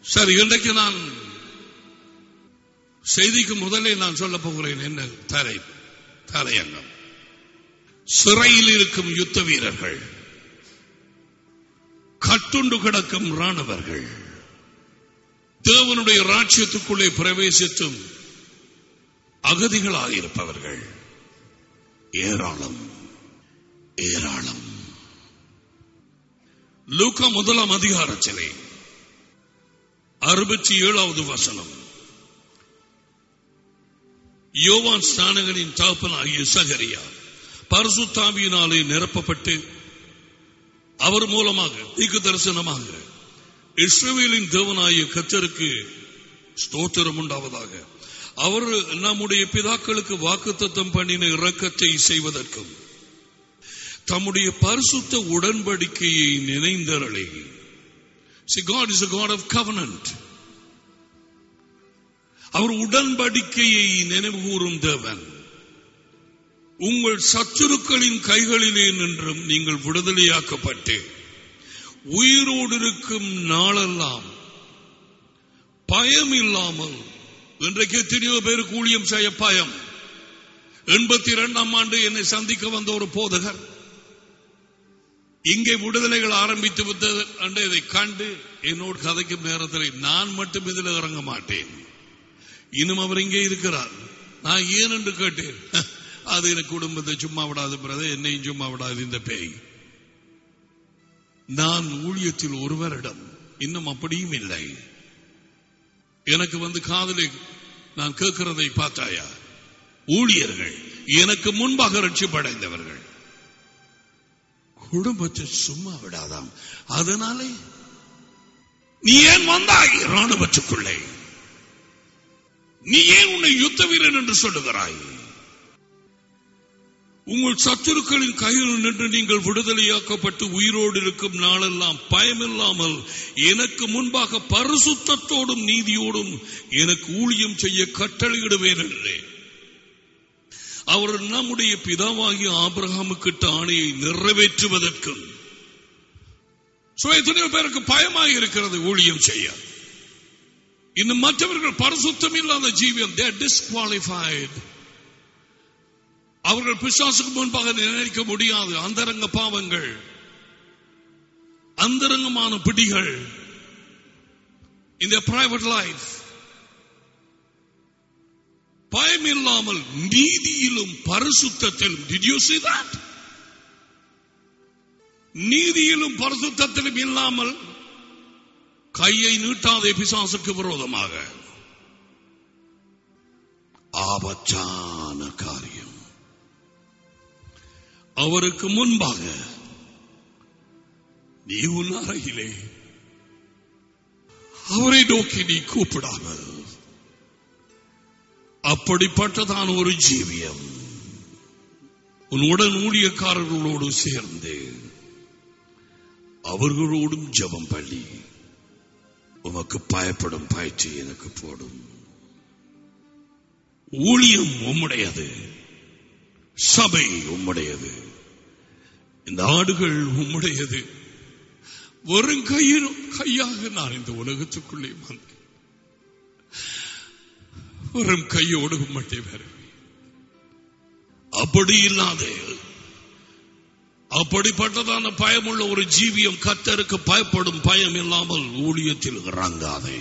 சரி இன்றைக்கு நான் செய்திக்கு முதலே நான் சொல்ல போகிறேன் என்ன தலை தலையங்கம் சிறையில் இருக்கும் யுத்த வீரர்கள் கட்டுண்டு கிடக்கும் ராணவர்கள் தேவனுடைய ராஜ்யத்துக்குள்ளே பிரவேசித்தும் அகதிகளாக இருப்பவர்கள் ஏராளம் ஏராளம் லூக்கா முதலாம் அதிகாரத்திலே அறுபத்தி ஏழாவது வசனம் யோவான் ஸ்நானகனின் தகப்பனாகிய சகரியா பரசுத்தாவியினாலே நிரப்பப்பட்டு அவர் மூலமாக தீக்கு தரிசனமாக இஸ்ரவேலின் தேவனாகிய கத்தருக்கு ஸ்தோத்திரம் உண்டாவதாக அவர் நம்முடைய பிதாக்களுக்கு வாக்குத்தத்தம் பண்ணின இரக்கத்தை செய்வதற்கும் தம்முடைய பரிசுத்த உடன்படிக்கையை நினைந்தரளே See, God is a God of covenant. அவர் உடன்படிக்கையை நினைவுகூறும் தேவன் உங்கள் சத்துருக்களின் கைகளிலே நின்றும் நீங்கள் விடுதலையாக்கப்பட்டு உயிரோடு இருக்கும் நாளெல்லாம் பயம் இல்லாமல் இன்றைக்கு எத்தனையோ பேருக்கு ஊழியம் செய்ய பயம் எண்பத்தி இரண்டாம் ஆண்டு என்னை சந்திக்க வந்த ஒரு போதகர் இங்கே விடுதலைகள் ஆரம்பித்து விட்டது என்று இதை கண்டு என்னோடு கதைக்கும் நேரத்தில் நான் மட்டும் இதில் இறங்க மாட்டேன் இன்னும் அவர் இங்கே இருக்கிறார் நான் ஏன் என்று கேட்டேன் அது எனக்கு குடும்பத்தை சும்மா விடாது பிரதர் என்னையும் சும்மா விடாது இந்த பேய் நான் ஊழியத்தில் ஒரு வருடம் இன்னும் அப்படியும் இல்லை எனக்கு வந்து காதலை நான் கேட்கிறதை பார்த்தாயா ஊழியர்கள் எனக்கு முன்பாக ரட்சிப்படைந்தவர்கள் குடும்பத்தை சும்மா விடாதாம் அதனாலே நீ ஏன் வந்தாய் ராணுவத்துக்குள்ளே நீ ஏன் உன்னை யுத்த வீரன் என்று சொல்லுகிறாய் உங்கள் சத்துருக்களின் கையில் நின்று நீங்கள் விடுதலையாக்கப்பட்டு உயிரோடு இருக்கும் நாளெல்லாம் பயமில்லாமல் எனக்கு முன்பாக பரிசுத்தத்தோடும் நீதியோடும் எனக்கு ஊழியம் செய்ய கட்டளையிடுவேன் என்றேன் அவர் நம்முடைய பிதாவாகிய ஆபிரகாமுக்கிட்ட ஆணையை நிறைவேற்றுவதற்கும் So, எத்தனையோ பேருக்கு பயமாக இருக்கிறது ஊழியம் செய்ய இன்னும் மற்றவர்கள் பரிசுத்தம் இல்லாத ஜீவியம் தேர் டிஸ்குவாலிஃபைட் அவர்கள் பிசாசுக்கு முன்பாக நினைக்க முடியாது அந்தரங்க பாவங்கள் அந்தரங்கமான பிடிகள் இந்த பிரைவேட் லைஃப் பயம் இல்லாமல் நீதியிலும் பரிசுத்தத்திலும் did you see that நீதியிலும் பரிசுத்தத்திலும் இல்லாமல் கையை நீட்டாதே பிசாசுக்கு விரோதமாக ஆபத்தான காரியம் அவருக்கு முன்பாக நீ உன் அறையிலே அவரை நோக்கி நீ கூப்பிடாமல் அப்படிப்பட்டதான ஒரு ஜீவியம் உன் உடன் ஊழியக்காரர்களோடு சேர்ந்து அவர்களோடும் ஜெபம் பண்ணி உமக்கு பயப்படும் பயிற்சி எனக்கு போடும் ஊழியம் உம்முடையது சபை உம்முடையது இந்த ஆடுகள் உம்முடையது வெறும் கையிலும் கையாக நான் இந்த உலகத்துக்குள்ளே வந்தேன் வெறும் கையோடு உம்மட்டே வருவேன் அப்படி இல்லாத அப்படிப்பட்டதான பயமுள்ள ஒரு ஜீவியம் கத்தருக்கு பயப்படும் பயம் இல்லாமல் ஊழியத்தில் இறங்காதே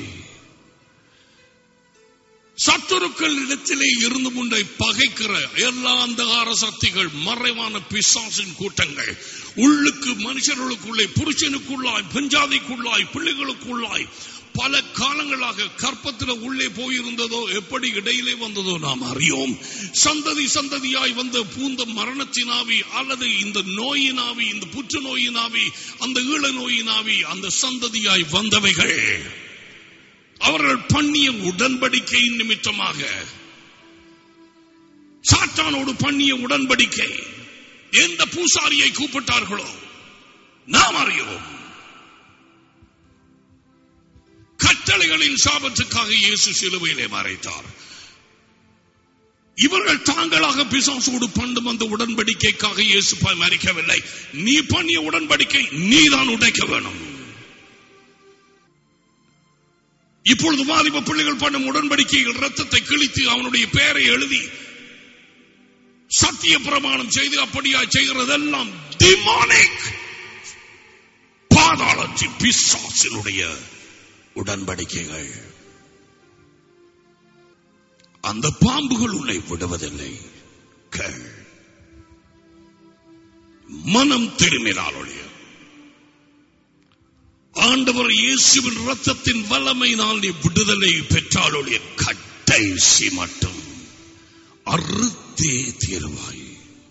சத்துருக்கள் இடத்திலே இருந்து முன்னை பகைக்கிற எல்லா அந்தகார சக்திகள் மறைவான பிசாசின் கூட்டங்கள் உள்ளுக்கு மனுஷர்களுக்குள்ளே புருஷனுக்குள்ளாய் பஞ்சாதிக்குள்ளாய் பிள்ளைகளுக்குள்ளாய் பல காலங்களாக கற்பத்தில் உள்ளே போயிருந்ததோ எப்படி இடையிலே வந்ததோ நாம் அறியோம் சந்ததி சந்ததியாய் வந்த பூந்த மரணத்தினாவி அல்லது இந்த நோயினாவி இந்த புற்றுநோயினாவி அந்த ஈழ நோயினாவி அந்த சந்ததியாய் வந்தவைகள் அவர்கள் பண்ணிய உடன்படிக்கையின் நிமித்தமாக சாத்தானோடு பண்ணிய உடன்படிக்கை எந்த பூசாரியை கூப்பிட்டார்களோ நாம் அறியோம் கட்டளைகளின் சாபத்துக்காக இயேசு சிலுவையிலே மறைத்தார் இவர்கள் தாங்களாக பிசாசோடு பண்டு வந்த உடன்படிக்கைக்காக இயேசு மறிக்கவில்லை நீ பண்ணிய உடன்படிக்கை நீதான் உடைக்க வேணும் இப்பொழுது வாலிப பிள்ளைகள் பண்ணும் உடன்படிக்கைகள் ரத்தத்தை கிழித்து அவனுடைய பெயரை எழுதி சத்திய பிரமாணம் செய்து அப்படியா செய்கிறதெல்லாம் டிமானிக் பாதாளத்தின் பிசாசினுடைய உடன்படிக்கைகள் அந்த பாம்புகள் உன்னை விடுவதில்லை கேள் மனம் திரும்பினால் ஒழிய ஆண்டவர் இயேசுவின் ரத்தத்தின் வல்லமையினால் நீ விடுதலை பெற்றாலுடைய கடைசி மட்டும் அறுத்தே தீர்வாய்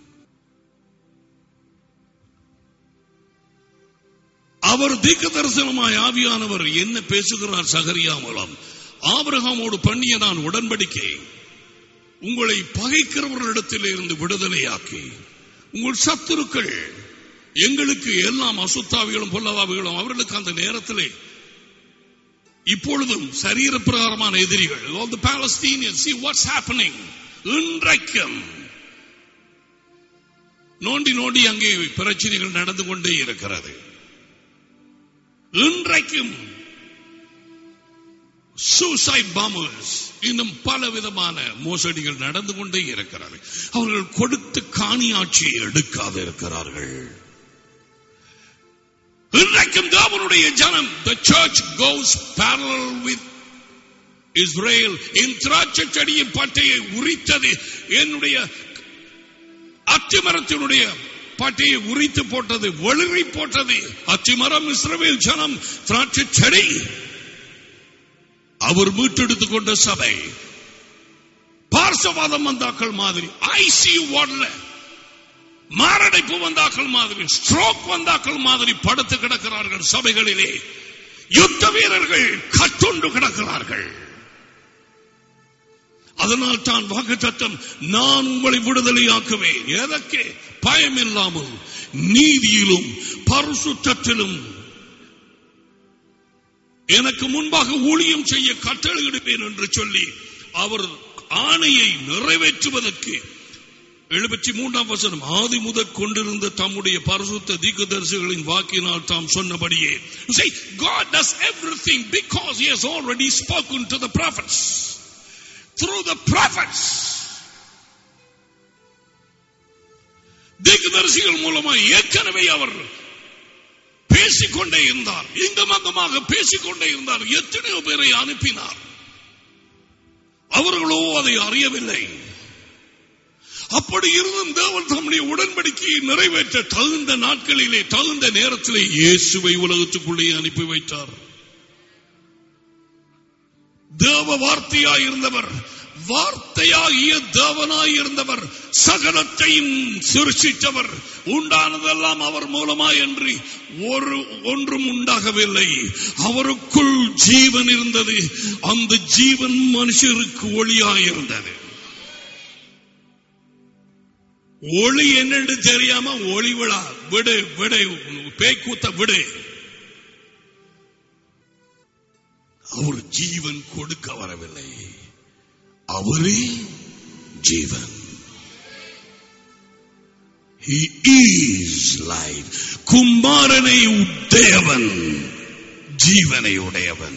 அவர் தீர்க்க தரிசனமாய் ஆவியானவர் என்ன பேசுகிறார் சகரியா மூலம் ஆபிரகாமோடு பண்ணிய நான் உடன்படிக்கை உங்களை பகைக்கிறவர்களிடத்தில் இருந்து விடுதலையாக்கி உங்கள் சத்துருக்கள் எங்களுக்கு எல்லாம் அசுத்தாவிகளும் பொல்லவாவிகளும் அவர்களுக்கு அந்த நேரத்திலே இப்பொழுதும் சரீர பிரகாரமான எதிரிகள் all the Palestinians see what's happening இன்றைக்கும் நோண்டி நோண்டி அங்கே பிரச்சனைகள் நடந்து கொண்டே இருக்கிறது இன்றைக்கும் சூசைட் பாம்பர்ஸ் இன்னும் பல விதமான மோசடிகள் நடந்து கொண்டே இருக்கிறது அவர்கள் கொடுத்து காணியாட்சியை எடுக்காது இருக்கிறார்கள் இன்றைக்கும் தேவனுடைய ஜனம் the church goes parallel with Israel என் திராட்சை செடியின் பட்டையை உரித்தது என்னுடைய அத்திமரத்தினுடைய பட்டையை உரித்து போட்டது ஒளிரி போட்டது அத்திமரம் இஸ்ரவேல் ஜனம் திராட்சை செடி அவர் மீட்டெடுத்துக் கொண்ட சபை பார்சவாதம் வந்தாக்கள் மாதிரி ஐசியூ வார்டுல மாரடைப்பு வந்தாக்கள் மாதிரி ஸ்ட்ரோக் வந்தாக்கள் மாதிரி படுத்து கிடக்கிறார்கள் சபைகளிலே யுத்த வீரர்கள் கட்டுண்டு கிடக்கிறார்கள் அதனால் தான் வாக்கு சட்டம் நான் உங்களை விடுதலையாக்குவேன் எதற்கு பயம் இல்லாமல் நீதியிலும் பரிசுத்தத்திலும் எனக்கு முன்பாக ஊழியம் செய்ய கட்டளையிடுவேன் என்று சொல்லி அவர் ஆணையை நிறைவேற்றுவதற்கு எழுபத்தி மூன்றாம் வசனம் ஆதி முதற் கொண்டிருந்த தம்முடைய பரிசுத்த தீர்க்கதரிசிகளின் வாக்கினால் தாம் சொன்னபடியே say God does everything because he has already spoken to the prophets through the prophets தீர்க்கதரிசிகள் மூலமாக ஏற்கனவே அவர் பேசிக்கொண்டே இருந்தார் இங்கும் அங்கமாக பேசிக்கொண்டே இருந்தார் எத்தனையோ பேரை அனுப்பினார் அவர்களோ அதை அறியவில்லை அப்படி இருந்தும் தேவன் தம்முடைய உடன்படிக்கையை நிறைவேற்ற தகுந்த நாட்களிலே தகுந்த நேரத்திலே இயேசுவை உலகத்துக்குள்ளே அனுப்பி வைத்தார் தேவ வார்த்தையாய் இருந்தவர் வார்த்தையாகிய தேவனாய் இருந்தவர் சகலத்தையும் சிருஷித்தவர் உண்டானதெல்லாம் அவர் மூலமாய் என்று ஒரு ஒன்றும் உண்டாகவில்லை அவருக்குள் ஜீவன் இருந்தது அந்த ஜீவன் மனுஷருக்கு ஒளியாய் இருந்தது ஒளி என்னென்று தெரியாம ஒளி விழா விடு விடு பேக்கூத்த விடு அவர் ஜீவன் கொடுக்க வரவில்லை அவரே ஜீவன் He is life. குமாரனை உடையவன் ஜீவனை உடையவன்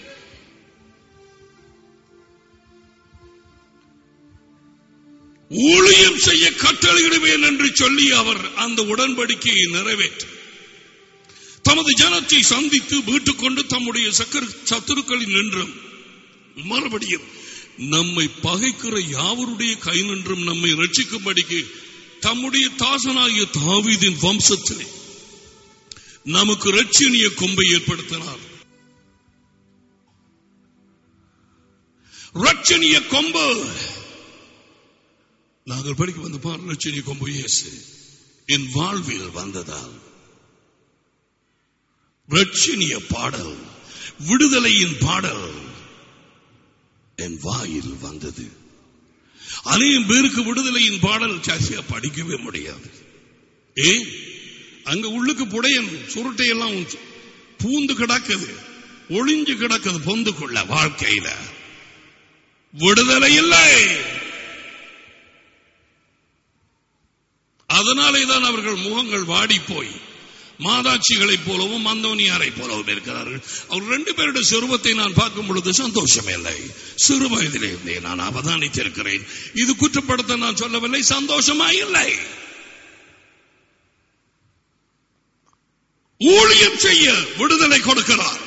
ஊழியம் செய்ய கட்டளையிடுவேன் என்று சொல்லி அவர் அந்த உடன்படிக்கையை நிறைவேற்ற தமது ஜனத்தை சந்தித்து மீட்டுக் கொண்டு தம்முடைய சக்கர சத்துருக்களில் நின்றும் மறுபடியும் நம்மை பகைக்கிற யாவருடைய கை நின்றும் நம்மை ரட்சிக்கும்படிக்கு தம்முடைய தாசனாகிய தாவீதின் வம்சத்திலே நமக்கு ரட்சணிய கொம்பை ஏற்படுத்தினார் ரட்சணிய கொம்பு நாங்கள் படிக்க வந்த பார் ரட்சணிய கொம்பு இயேசு என் வாழ்வில் வந்ததால் ரட்சணிய பாடல் விடுதலையின் பாடல் என் வாயில் வந்தது அநேகம் பேருக்கு விடுதலையின் பாடல் சாசியா படிக்கவே முடியாது ஏன் அங்க உள்ளுக்கு புடையன் சுருட்டை எல்லாம் பூந்து கிடக்குது ஒளிஞ்சு கிடக்குது பொந்துக்குள்ள வாழ்க்கையில விடுதலை இல்லை அதனாலே தான் அவர்கள் முகங்கள் வாடி போய் மாதாட்சிகளைப் போலவும் மந்தோனியாரைப் போலவும் இருக்கிறார்கள் அவர் ரெண்டு பேருடைய சொருபத்தை நான் பார்க்கும் பொழுது சந்தோஷம் இல்லை சிறு வயதிலே இருந்தே நான் அவதானித்திருக்கிறேன் இது குற்றப்படுத்த நான் சொல்லவில்லை சந்தோஷமா இல்லை ஊழியம் செய்ய விடுதலை கொடுக்கிறார்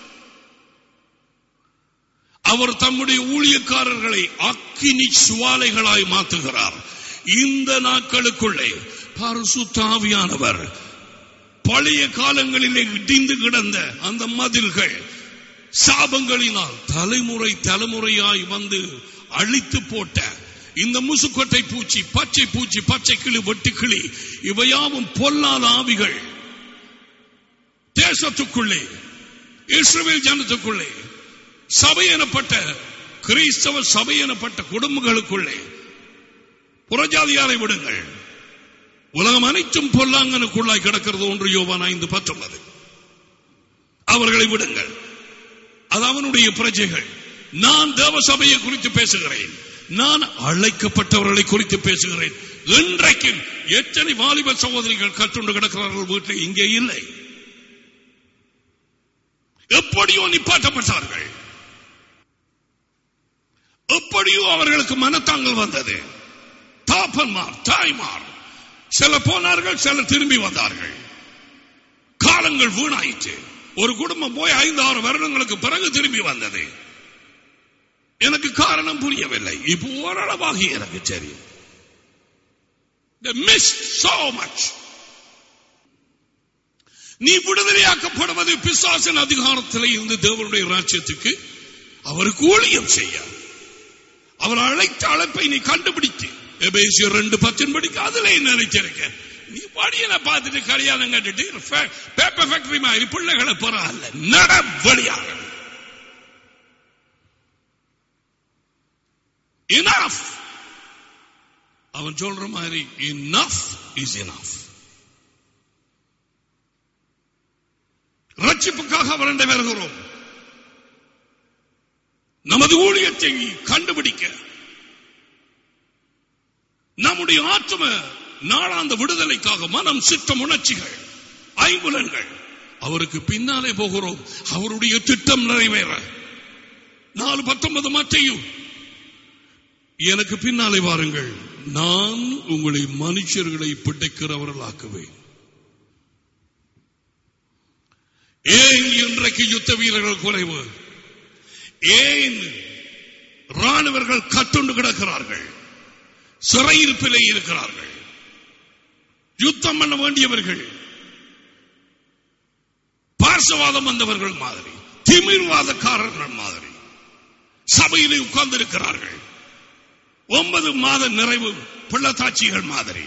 அவர் தம்முடைய ஊழியக்காரர்களை அக்கினி சுவாலைகளாய் மாற்றுகிறார் இந்த நாட்களுக்குள்ளே பரிசுத்தாவியானவர் பழைய காலங்களிலே இடிந்து கிடந்த அந்த மதில்கள் சாபங்களினால் தலைமுறை தலைமுறையாய் வந்து அழித்து போட்ட இந்த முசுக்கொட்டை பூச்சி பச்சை பூச்சி பச்சை கிளி வெட்டுக்கிளி இவையாவும் பொல்லாத ஆவிகள் தேசத்துக்குள்ளே இஸ்ரவேல் ஜனத்துக்குள்ளே சபை எனப்பட்ட கிறிஸ்தவ சபை எனப்பட்ட குடும்பங்களுக்குள்ளே புறஜாதியாரை விடுங்கள் உலகம் அனைத்தும் பொல்லாங்கனுக்குள்ளாய் கிடக்கிறது ஒன்று யோவான் ஐந்து பத்தொன்பது அவர்களை விடுங்கள் அது அவனுடைய பிரஜைகள் நான் தேவ சபையை குறித்து பேசுகிறேன் நான் அழைக்கப்பட்டவர்களை குறித்து பேசுகிறேன் இன்றைக்கும் எத்தனை வாலிப சகோதரிகள் கற்றுண்டு கிடக்கிறார்கள் வீட்டில் இங்கே இல்லை எப்படியோ நிப்பாட்டப்பட்டார்கள் எப்படியோ அவர்களுக்கு மனத்தாங்கள் வந்தது தாப்பன்மார் தாய்மார் சில போனார்கள் சில திரும்பி வந்தார்கள் காலங்கள் வீணாயிற்று ஒரு குடும்பம் போய் ஐந்து ஆறு வருடங்களுக்கு பிறகு திரும்பி வந்தது எனக்கு காரணம் புரியவில்லை இப்போ ஓரளவாக எனக்கு தெரியும் They missed so much. நீ விடுதலையாக்கப்படுவது பிசாசின் அதிகாரத்தில் இருந்து தேவனுடைய ராஜ்யத்துக்கு அவருக்கு ஊழியம் செய்ய அவர் அழைத்த அழைப்பை நீ கண்டுபிடித்து எபேசியர் ரெண்டு பத்தின் படிக்க அதுல என்ன நினைச்சிருக்க நீ படியனை பார்த்துட்டு கல்யாணம் கட்டிட்டு பேப்பர் ஃபேக்டரி மாதிரி பிள்ளைகளை பரவாயில்ல நட வழியாக இனஃப் அவன் சொல்ற மாதிரி இனஃப் இஸ் இனஃப் ரட்சிப்புக்காக வறண்ட வருகிறோம் நமது ஊழியத்தை கண்டுபிடிக்க நம்முடைய ஆத்ம நாளாந்த விடுதலைக்காக மனம் சித்தம் உணர்ச்சிகள் ஐம்புலன்கள் அவருக்கு பின்னாலே போகிறோம் அவருடைய திட்டம் நிறைவேற நாலு பத்தொன்பது மற்றையும் எனக்கு பின்னாலே வாருங்கள் நான் உங்களை மனுஷர்களை பிடிக்கிறவர்களாக்குவேன் ஏன் இன்றைக்கு யுத்த வீரர்கள் குறைவு ஏன் ராணுவர்கள் கட்டுண்டு கிடக்கிறார்கள் சிறையிருப்பிலே இருக்கிறார்கள் யுத்தம் பண்ண வேண்டியவர்கள் பார்சவாதம் வந்தவர்கள் மாதிரி திமிர்வாதக்காரர்கள் மாதிரி சபையிலே உட்கார்ந்து இருக்கிறார்கள் ஒன்பது மாத நிறைவு பிள்ளத்தாட்சிகள் மாதிரி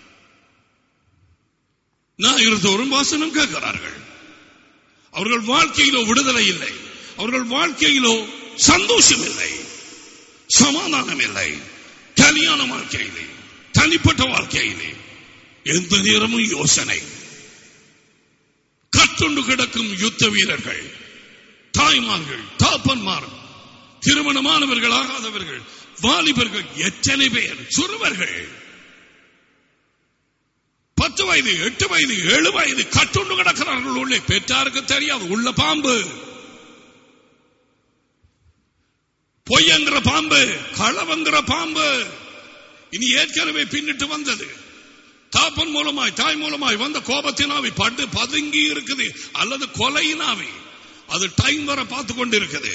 ஞாயிறுதோறும் வாசனம் கேட்கிறார்கள் அவர்கள் வாழ்க்கையிலோ விடுதலை இல்லை அவர்கள் வாழ்க்கையிலோ சந்தோஷம் இல்லை சமாதானம் இல்லை கல்யாண வாழ்க்கையிலே தனிப்பட்ட வாழ்க்கையிலே எந்த நேரமும் யோசனை கட்டுண்டு கிடக்கும் யுத்த வீரர்கள் தாய்மார்கள் தாப்பன்மார் திருமணமானவர்கள் ஆகாதவர்கள் வாலிபர்கள் எத்தனை பேர் சிறுவர்கள் பத்து வயது எட்டு வயது ஏழு வயது கட்டுண்டு கிடக்கிறார்கள் உள்ளே பெற்றாருக்கு தெரியாது உள்ள பாம்பு பொய்யங்கிற பாம்பு களவங்கிற பாம்பு இனி ஏற்கனவே பின்னிட்டு வந்தது தாப்பன் மூலமாய் தாய் மூலமாய் வந்த கோபத்தினாவி பட்டு பதுங்கி இருக்குது அல்லது கொலையினாவி அது டைம் வர பார்த்து கொண்டு இருக்குது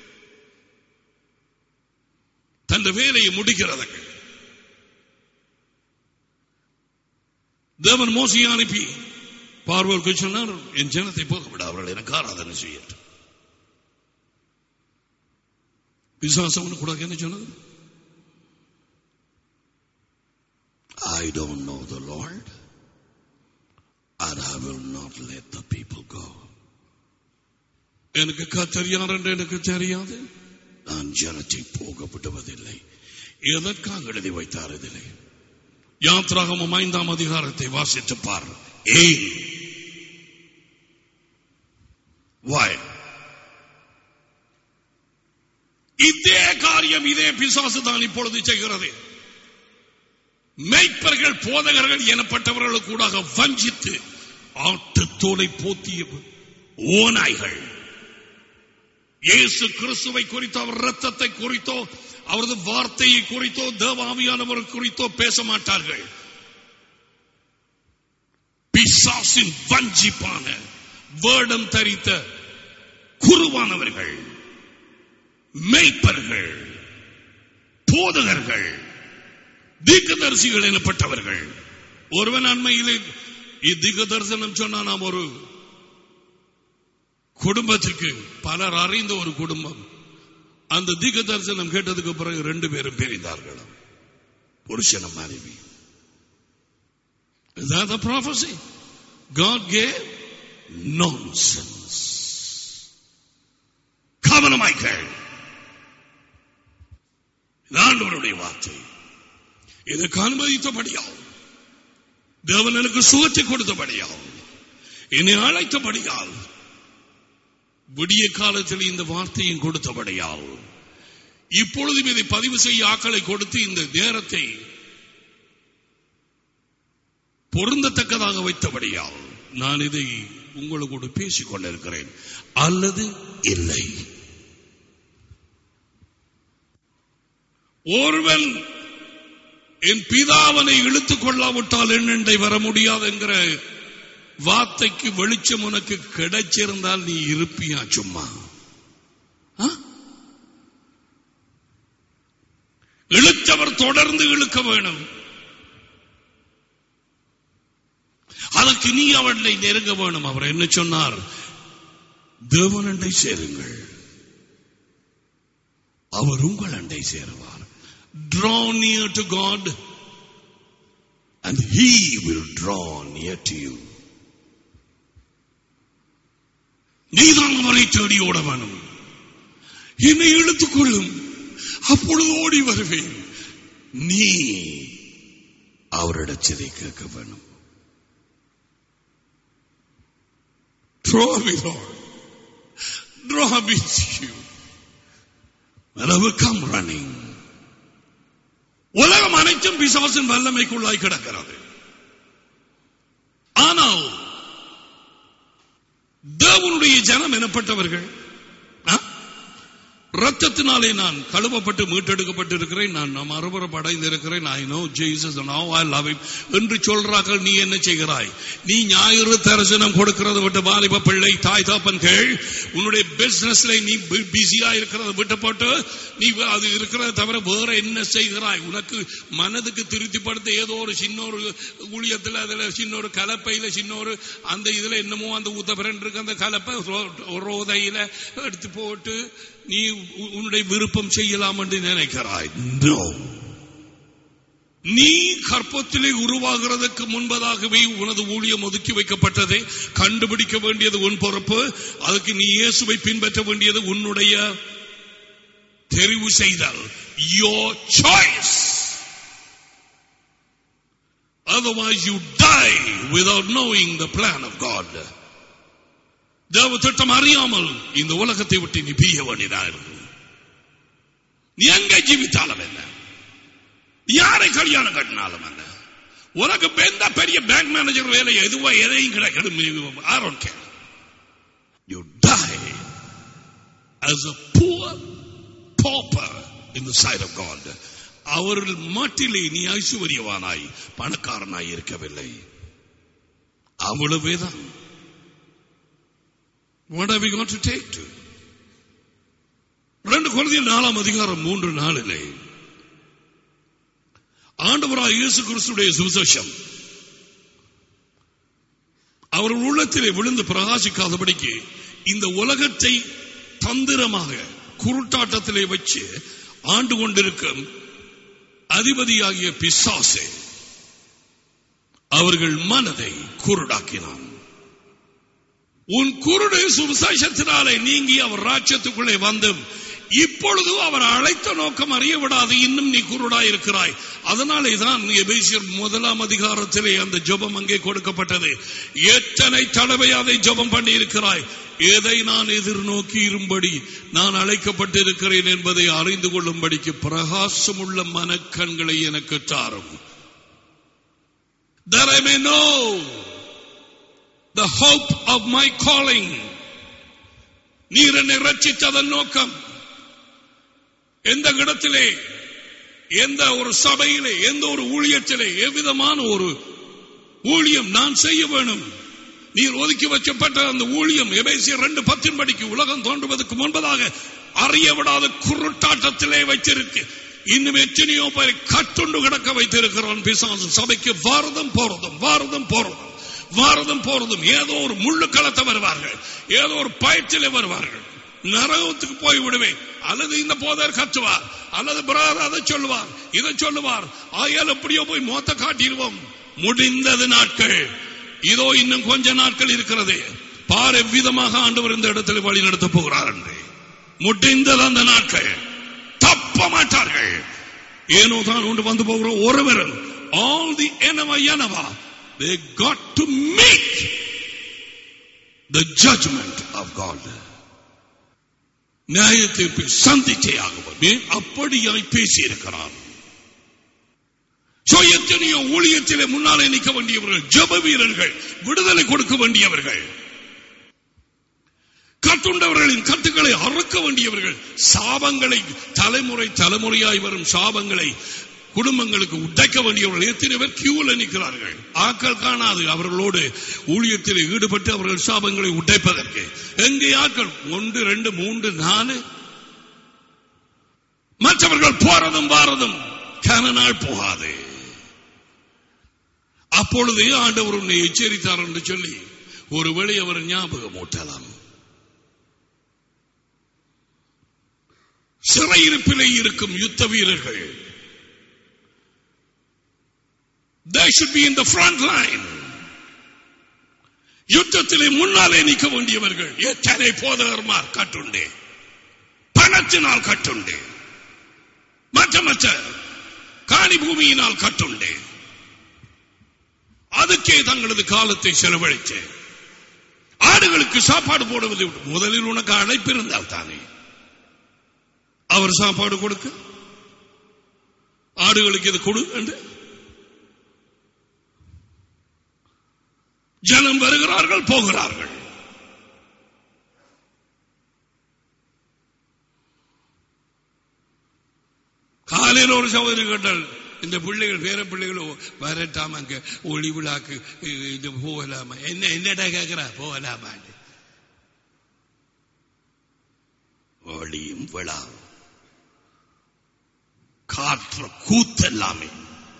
தன் வேலையை முடிக்கிறதுக்கு தேவன் மோசியை அனுப்பி பார்வோருக்கு சொன்னார் என் ஜனத்தை போக விட அவர்கள் எனக்கு ஆராதனை செய்யட்டும் விசுவாசம் கூட என்ன சொன்னது I don't know the Lord and I will not let the people go. எனக்கு கத்தர் யார் என்று எனக்கு தெரியாது நான் ஜனத்தை போக விடுவதில்லை எதற்காக எழுதி வைத்தார் இதிலே யாத்ராகமம் ஐந்தாம் அதிகாரத்தை வாசித்து பார் ஏன் Why? இதே காரியம் இதே பிசாசு தான் இப்பொழுது செய்கிறது மெய்ப்பர்கள் போதகர்கள் எனப்பட்டவர்களுக்கு கூடாக வஞ்சித்து ஆட்டுத்தோலை போத்திய ஓநாய்கள் இயேசு கிறிஸ்துவை குறித்தோ அவர் ரத்தத்தை குறித்தோ அவரது வார்த்தையை குறித்தோ தேவாவியானவர் குறித்தோ பேச மாட்டார்கள் பிசாசின் வஞ்சிப்பான வேடம் தரித்த குருவானவர்கள் மெய்ப்பர்கள் போதகர்கள் தீர்க்கதரிசிகள் எனப்பட்டவர்கள் ஒருவன் அண்மையிலே இத்தீர்க்க தரிசனம் சொன்னா நாம் ஒரு குடும்பத்திற்கு பலர் அறிந்த ஒரு குடும்பம் அந்த தீர்க்க தரிசனம் கேட்டதுக்கு பிறகு ரெண்டு பேரும் பிரிந்தார்கள் புருஷன மனைவி Is that the prophecy? God gave nonsense. கவனமாய் கேள் இது ஆண்டவருடைய வார்த்தை இதற்கு அனுமதித்தபடியால் தேவன் எனக்கு சுகத்தை கொடுத்தபடியால் என்னை அழைத்தபடியால் விடிய காலத்தில் இந்த வார்த்தையும் கொடுத்தபடியால் இப்பொழுதும் இதை பதிவு செய்ய ஆக்களை கொடுத்து இந்த நேரத்தை பொருந்தத்தக்கதாக வைத்தபடியால் நான் இதை உங்களோடு பேசிக் கொண்டிருக்கிறேன் அல்லது இல்லை ஒருவன் என் பிதாவனை இழுத்துக் கொள்ளாவிட்டால் என்னெண்டை வர முடியாது என்கிற வார்த்தைக்கு வெளிச்சம் உனக்கு கிடைச்சிருந்தால் நீ இருப்பியா சும்மா ஆ? இழுத்தவர் தொடர்ந்து இழுக்க வேணும் அதற்கு நீ அவனை நெருங்க வேணும் அவர் என்ன சொன்னார் தேவனண்டை சேருங்கள் அவர் உங்கள் அண்டை சேருவார் draw near to God and he will draw near to you நீதான் அவரை தேடி ஓட வேணும் என்னை இழுத்துக் கொள்ளும் அப்பொழுது ஓடி வருவேன் நீ அவரிடச்சதை கேட்க வேணும் Draw me, Lord. Draw me to you. And I will come running. உலகம் அனைத்தும் பிசாசின் வல்லமைக்குள்ளாய் கிடக்கிறது ஆனால் தேவனுடைய ஜனம் எனப்பட்டவர்கள் ஆ? ரத்தத்தினாலே நான் கழுவப்பட்டு மீட்டெடுக்கப்பட்டு இருக்கிறேன் நான் நாம் அறுபரம் அடைந்திருக்கிறேன் I know Jesus no I love என்று சொல்றார்கள் நீ என்ன செய்கிறாய் நீ ஞாயிறு தரிசனம் கொடுக்கிறது விட்டு வாலிப பிள்ளை தாய் தாப்பன் கேள் உன்னுடைய பிசினஸ்ல நீ பிஸியா இருக்கிறத விட்டு போட்டு நீ அது இருக்கிறத தவிர வேற என்ன செய்கிறாய் உனக்கு மனதுக்கு திருப்திப்படுத்த ஏதோ ஒரு சின்ன ஒரு ஊழியத்துல அதுல சின்ன ஒரு கலப்பையில சின்ன ஒரு அந்த இதுல என்னமோ அந்த ஊத்தபிரன் இருக்கு அந்த கலப்பை ரோ- ரோதையில எடுத்து போட்டு நீ உ- உன்னுடைய விருப்பம் செய்யலாம் என்று நினைக்கிறாய் No. நீ கற்பத்திலே உருவாகிறதுக்கு முன்பதாகவே உனது ஊழியம் ஒதுக்கி வைக்கப்பட்டதை கண்டுபிடிக்க வேண்டியது உன் பொறுப்பு அதுக்கு நீ இயேசுவை பின்பற்ற வேண்டியது உன்னுடைய தெரிவு செய்தல் your choice otherwise you die without knowing the plan of God தேவ திட்டம் அறியாமல் இந்த உலகத்தை விட்டு நீ பிரிய வேண்டியதா இருக்கும் நீ எங்க ஜீவித்தாலும் என்ன யாரை கல்யாணம் கட்டினாலும் என்ன உனக்கு எந்த பெரிய பேங்க் மேனேஜர் வேலை எதுவோ எதையும் கிடைக்கணும் I don't care. You die as a poor pauper in the sight of God. அவர்கள் மாட்டிலே நீ ஐஸ்வர்யவானாய் பணக்காரனாய் இருக்கவில்லை அவ்வளவேதான் What are we going to take to? ரெண்டு குழந்தைகள் நாலாம் அதிகாரம் மூன்று நாளிலே ஆண்டவராய் இயேசு கிறிஸ்துடைய சுவிசேஷம் அவர் உள்ளத்திலே விழுந்து பிரகாசிக்காதபடிக்கு இந்த உலகத்தை தந்திரமாக குருட்டாட்டத்திலே வச்சு ஆண்டு கொண்டிருக்கும் அதிபதியாகிய பிசாசே அவர்கள் மனதை குருடாக்கினான் உன் குருடு சுவிசேஷத்தினாலே நீங்கி அவர் ராஜ்யத்துக்குள்ளே வந்தும் இப்பொழுது அவர் அழைத்த நோக்கம் அறிய விடாது இன்னும் நீ குருடா இருக்கிறாய் அதனாலே தான் எபேசியர் முதலாம் அதிகாரத்திலே அந்த ஜெபம் அங்கே கொடுக்கப்பட்டது எத்தனை தடவை அதை ஜெபம் பண்ணி இருக்கிறாய் எதை நான் எதிர்நோக்கி இரும்படி நான் அழைக்கப்பட்டு இருக்கிறேன் என்பதை அறிந்து கொள்ளும்படிக்கு பிரகாசமுள்ள மனக்கண்களை எனக்கு தாரும் that I may know the hope of my calling நீர் என்னை ரட்சித்ததன் நோக்கம் எந்த இடத்திலே எந்த ஒரு சபையிலே எந்த ஒரு ஊழியத்திலே எவ்விதமான ஒரு ஊழியம் நான் செய்ய வேணும் நீர் ஒதுக்கி வச்சப்பட்ட அந்த ஊழியம் எபேசியர் ரெண்டு பத்தின் படிக்கு உலகம் தோன்றுவதற்கு முன்பதாக அறிய விடாத குருட்டாட்டத்திலே வைத்திருக்கு இன்னும் எத்தனையோ பேரை கட்டுண்டு கிடக்க வைத்திருக்கிறான் பிசாசு சபைக்கு வாரதம் போறதும் வாரதம் போறதும் வாரதம் போறதும் ஏதோ ஒரு முள்ளு களத்தை வருவார்கள் ஏதோ ஒரு பயத்திலே வருவார்கள் நரகத்துக்கு போய் விடுவேன் அல்லது இந்த போதர் கத்துவார் அல்லது பிரதர் அதை சொல்லுவார் இதை சொல்லுவார் ஆயால் எப்படியோ போய் மொத்த காட்டிடுவோம் முடிந்தது நாட்கள் இதோ இன்னும் கொஞ்ச நாட்கள் இருக்கிறது பார் எவ்விதமாக ஆண்டவர் இந்த இடத்துல வழி நடத்த போகிறார் என்று முடிந்தது அந்த நாட்கள் தப்ப மாட்டார்கள் ஏனோ தான் கொண்டு வந்து போகிற ஒருவரும் ஆல் தி எனவா எனவா they got to make the judgment of God நியாய தீர்ப்பை சந்திச்சே ஆகும் ஏன் அப்படியாய் பேசியிருக்கிறார் So, எத்தனையோ ஊழியத்திலே முன்னாலே நிற்க வேண்டியவர்கள் ஜப வீரர்கள் விடுதலை கொடுக்க வேண்டியவர்கள் கட்டுண்டவர்களின் கட்டுக்களை அறுக்க வேண்டியவர்கள் சாபங்களை தலைமுறை தலைமுறையாய் வரும் சாபங்களை குடும்பங்களுக்கு உடைக்க வேண்டியவர்கள் எத்தனை பேர் கியூல நிற்கிறார்கள் ஆக்கள் காணாது அவர்களோடு ஊழியத்தில் ஈடுபட்டு அவர்கள் சாபங்களை உடைப்பதற்கு எங்கே ஆக்கள் ஒன்று ரெண்டு மூன்று நாலு மற்றவர்கள் போறதும் வாரதும் கன நாள் போகாது அப்பொழுது ஆண்டவர் உன்னை எச்சரித்தார் என்று சொல்லி ஒருவேளை அவர் ஞாபகம் ஊட்டலாம் சிறையிருப்பிலே இருக்கும் யுத்த வீரர்கள் they should be in the front line யுத்தத்திலே முன்னாலே நிற்க வேண்டியவர்கள் எத்தனை போதகர்மார் கட்டுண்டே பணத்தினால் கட்டுண்டே மற்ற மற்ற காணி பூமியினால் கட்டுண்டே அதுக்கே தங்களது காலத்தை செலவழித்து ஆடுகளுக்கு சாப்பாடு போடுவதை விட்டு முதலில் உனக்கு அழைப்பு இருந்தால் தானே அவர் சாப்பாடு கொடுக்க ஆடுகளுக்கு இது கொடு என்று ஜனம் வருகிறார்கள் போகிறார்கள் காலையில் ஒரு சகோதரி கேட்டால் இந்த பிள்ளைகள் வேற பிள்ளைகளும் வரட்டாம அங்க ஒளி விழாக்கு இது போகலாமா என்ன என்னடா கேக்குறா போகலாமா ஒளியும் விழா காற்ற கூத்தெல்லாமே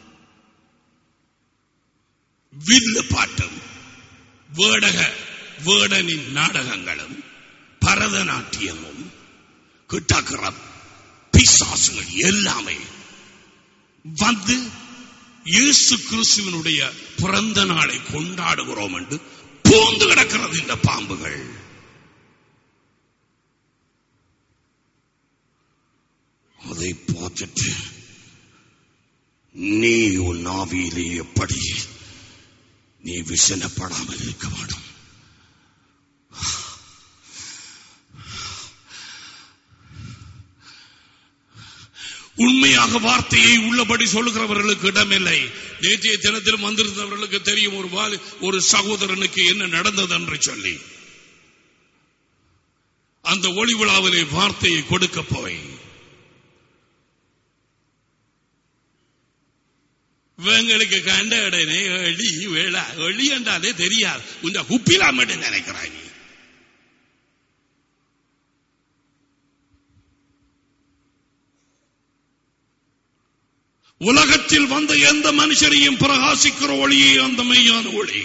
வில்லு பாட்டும் வேடக வேடனின் நாடகங்களும் பரதநாட்டியமும் கிட்டாக்கிறம் பிசாசுகள் எல்லாமே வந்து இயேசு கிறிஸ்துவனுடைய பிறந்த நாளை கொண்டாடுகிறோம் என்று பூந்து கிடக்கிறது இந்த பாம்புகள் அதை பார்த்துட்டு நீ உன் ஆவியிலே எப்படி நீ விசனப்படாமல் இருக்க வேண்டும் உண்மையாக வார்த்தையை உள்ளபடி சொல்லுகிறவர்களுக்கு இடமில்லை நேற்றைய தினத்திலும் வந்திருந்தவர்களுக்கு தெரியும் ஒரு வாலி- ஒரு சகோதரனுக்கு என்ன நடந்தது என்று சொல்லி அந்த ஒளி விழாவிலே வார்த்தையை கொடுக்க போய் இவங்களுக்கு கண்ட உடனே எளி வேளா எளி என்றாலே தெரியாது இந்த குப்பிலா மட்டும் நினைக்கிறாங்க உலகத்தில் வந்த எந்த மனுஷரையும் பிரகாசிக்கிற ஒளியே அந்த மெய்யான ஒளி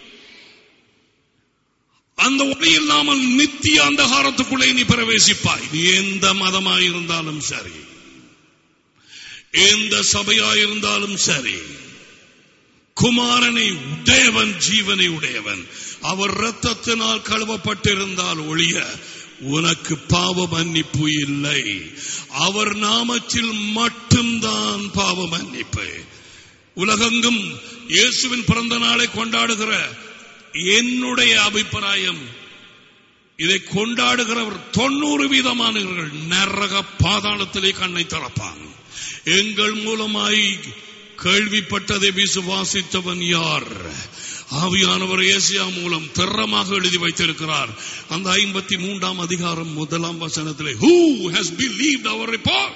அந்த ஒளி இல்லாமல் நித்திய அந்தகாரத்துக்குள்ளே நீ பிரவேசிப்பாய் நீ எந்த மதமாயிருந்தாலும் சரி எந்த சபையாயிருந்தாலும் சரி குமாரனை உடையவன் ஜீவனை உடையவன் அவர் இரத்தத்தினால் கழுவப்பட்டிருந்தால் ஒழிய உனக்கு பாவ மன்னிப்பு இல்லை அவர் நாமத்தில் மட்டும்தான் பாவ மன்னிப்பு உலகெங்கும் இயேசுவின் பிறந்த நாளை கொண்டாடுகிற என்னுடைய அபிப்பிராயம் இதை கொண்டாடுகிறவர் தொண்ணூறு வீதமானவர்கள் நரக பாதாளத்திலே கண்ணை திறப்பான் எங்கள் மூலமாய் கேள்விப்பட்டதை விசுவாசித்தவன் யார் ஆவியானவர் ஏசியா மூலம் திறமாக எழுதி வைத்திருக்கிறார் அந்த ஐம்பத்தி மூன்றாம் அதிகாரம் முதலாம் வசனத்திலே who has believed our report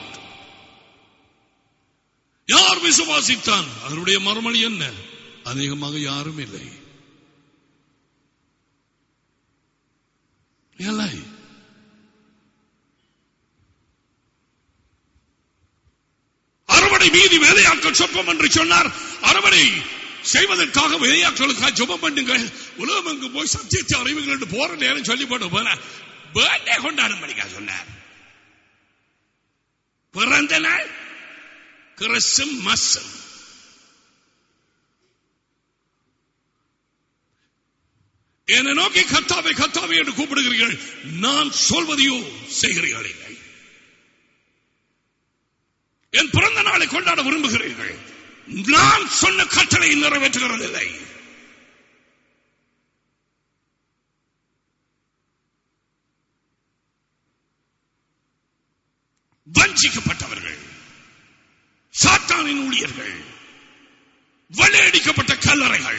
யார் விசுவாசித்தான் அதனுடைய மறுமொழி என்ன அநேகமாக யாரும் இல்லை இல்லை அறுவடை மீதி வேலையாட்கள் சொப்பம் என்று சொன்னார் அறுவடை செய்வதற்காக வேலையாட்களுக்காக ஜெபம் பண்ணுங்க உலகம் அங்கு போய் சத்தியத்தை அறிவுகள் என்று போற நேரம் சொல்லி போட்டு போன பர்த்டே கொண்டாடும் படிக்கா சொன்னார் பிறந்த நாள் கிறிஸ்துமஸ் என்னை நோக்கி கத்தாவை கத்தாவை என்று கூப்பிடுகிறீர்கள் நான் சொல்வதையோ செய்கிறீர்கள் இல்லை என் பிறந்த நாளை கொண்டாட விரும்புகிறீர்கள் நான் சொன்ன கட்டளை நிறைவேற்றுகிறதில்லை வஞ்சிக்கப்பட்டவர்கள் சாத்தானின் ஊழியர்கள் வெள்ளையடிக்கப்பட்ட கல்லறைகள்